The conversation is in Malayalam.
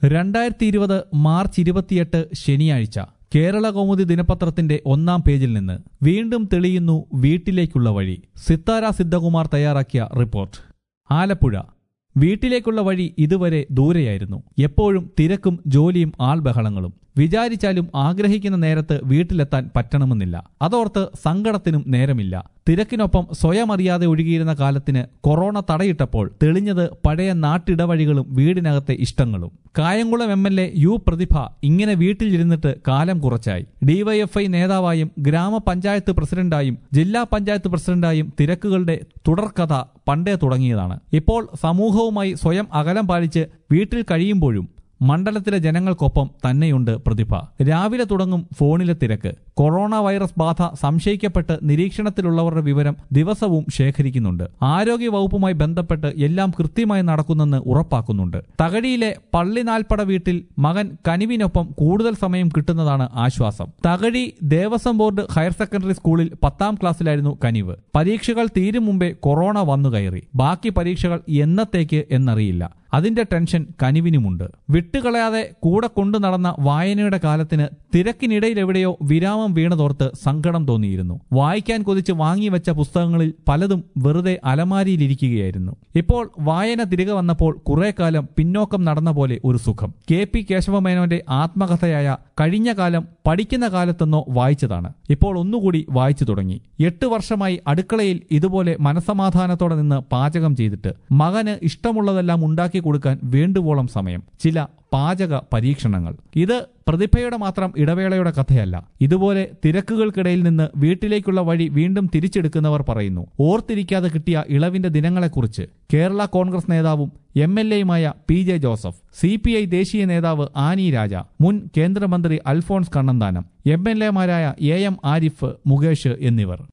രണ്ടായിരത്തി ഇരുപത് മാർച്ച് ഇരുപത്തിയെട്ട് ശനിയാഴ്ച കേരള കൗമുദി ദിനപത്രത്തിന്റെ ഒന്നാം പേജിൽ നിന്ന് വീണ്ടും തെളിയുന്നു വീട്ടിലേക്കുള്ള വഴി സിത്താര സിദ്ധകുമാർ തയ്യാറാക്കിയ റിപ്പോർട്ട് ആലപ്പുഴ വീട്ടിലേക്കുള്ള വഴി ഇതുവരെ ദൂരെയായിരുന്നു എപ്പോഴും തിരക്കും ജോലിയും ആൾബഹളങ്ങളും വിചാരിച്ചാലും ആഗ്രഹിക്കുന്ന നേരത്ത് വീട്ടിലെത്താൻ പറ്റണമെന്നില്ല അതോർത്ത് സങ്കടത്തിനും നേരമില്ല തിരക്കിനൊപ്പം സ്വയം അറിയാതെ ഒഴുകിയിരുന്ന കാലത്തിന് കൊറോണ തടയിട്ടപ്പോൾ തെളിഞ്ഞത് പഴയ നാട്ടിടവഴികളും വീടിനകത്തെ ഇഷ്ടങ്ങളും Kayamkulam M L A U Prathibha ഇങ്ങനെ വീട്ടിലിരുന്നിട്ട് കാലം കുറച്ചായി ഡിവൈഎഫ്ഐ നേതാവായും ഗ്രാമപഞ്ചായത്ത് പ്രസിഡന്റായും ജില്ലാ പഞ്ചായത്ത് പ്രസിഡന്റായും തിരക്കുകളുടെ തുടർക്കഥ പണ്ടേ തുടങ്ങിയതാണ് ഇപ്പോൾ സമൂഹവുമായി സ്വയം അകലം പാലിച്ച് വീട്ടിൽ കഴിയുമ്പോഴും മണ്ഡലത്തിലെ ജനങ്ങൾക്കൊപ്പം തന്നെയുണ്ട് പ്രതിഭ രാവിലെ തുടങ്ങും ഫോണിലെ തിരക്ക് കൊറോണ വൈറസ് ബാധ സംശയിക്കപ്പെട്ട് നിരീക്ഷണത്തിലുള്ളവരുടെ വിവരം ദിവസവും ശേഖരിക്കുന്നുണ്ട് ആരോഗ്യ വകുപ്പുമായി ബന്ധപ്പെട്ട് എല്ലാം കൃത്യമായി നടക്കുന്നെന്ന് ഉറപ്പാക്കുന്നുണ്ട് തകഴിയിലെ പള്ളിനാൽപ്പട വീട്ടിൽ മകൻ കനിവിനൊപ്പം കൂടുതൽ സമയം കിട്ടുന്നതാണ് ആശ്വാസം Thakazhi Devaswom board higher secondary സ്കൂളിൽ പത്താം ക്ലാസ്സിലായിരുന്നു കനിവ് പരീക്ഷകൾ തീരും മുമ്പേ കൊറോണ വന്നു കയറി ബാക്കി പരീക്ഷകൾ എന്നത്തേക്ക് എന്നറിയില്ല അതിന്റെ ടെൻഷൻ കനിവിനുമുണ്ട് വിട്ടുകളയാതെ കൂടെ കൊണ്ടു നടന്ന വായനയുടെ കാലത്തിന് തിരക്കിനിടയിൽ എവിടെയോ വിരാമം വീണതോർത്ത് സങ്കടം തോന്നിയിരുന്നു വായിക്കാൻ കൊതിച്ച് വാങ്ങിവെച്ച പുസ്തകങ്ങളിൽ പലതും വെറുതെ അലമാരിയിലിരിക്കുകയായിരുന്നു ഇപ്പോൾ വായന തിരികെ വന്നപ്പോൾ കുറെ കാലം പിന്നോക്കം നടന്ന പോലെ ഒരു സുഖം കെ പി കേശവമേനോന്റെ ആത്മകഥയായ കഴിഞ്ഞ കാലം പഠിക്കുന്ന കാലത്തെന്നോ വായിച്ചതാണ് ഇപ്പോൾ ഒന്നുകൂടി വായിച്ചു തുടങ്ങി എട്ട് വർഷമായി അടുക്കളയിൽ ഇതുപോലെ മനസമാധാനത്തോടെ നിന്ന് പാചകം ചെയ്തിട്ട് മകന് ഇഷ്ടമുള്ളതെല്ലാം ഉണ്ടാക്കി കൊടുക്കാൻ വേണ്ടുവോളം സമയം ചില പാചക പരീക്ഷണങ്ങൾ ഇത് പ്രതിഭയുടെ മാത്രം ഇടവേളയുടെ കഥയല്ല ഇതുപോലെ തിരക്കുകൾക്കിടയിൽ നിന്ന് വീട്ടിലേക്കുള്ള വഴി വീണ്ടും തിരിച്ചെടുക്കുന്നവർ പറയുന്നു ഓർത്തിരിക്കാതെ കിട്ടിയ ഇളവിന്റെ ദിനങ്ങളെക്കുറിച്ച് കേരള കോൺഗ്രസ് നേതാവും എം എൽ എയുമായ P J Joseph C P I ദേശീയ നേതാവ് ആനി രാജ മുൻ കേന്ദ്രമന്ത്രി അൽഫോൺസ് കണ്ണന്താനം എം എൽ എമാരായ എ എം ആരിഫ് മുകേഷ് എന്നിവർ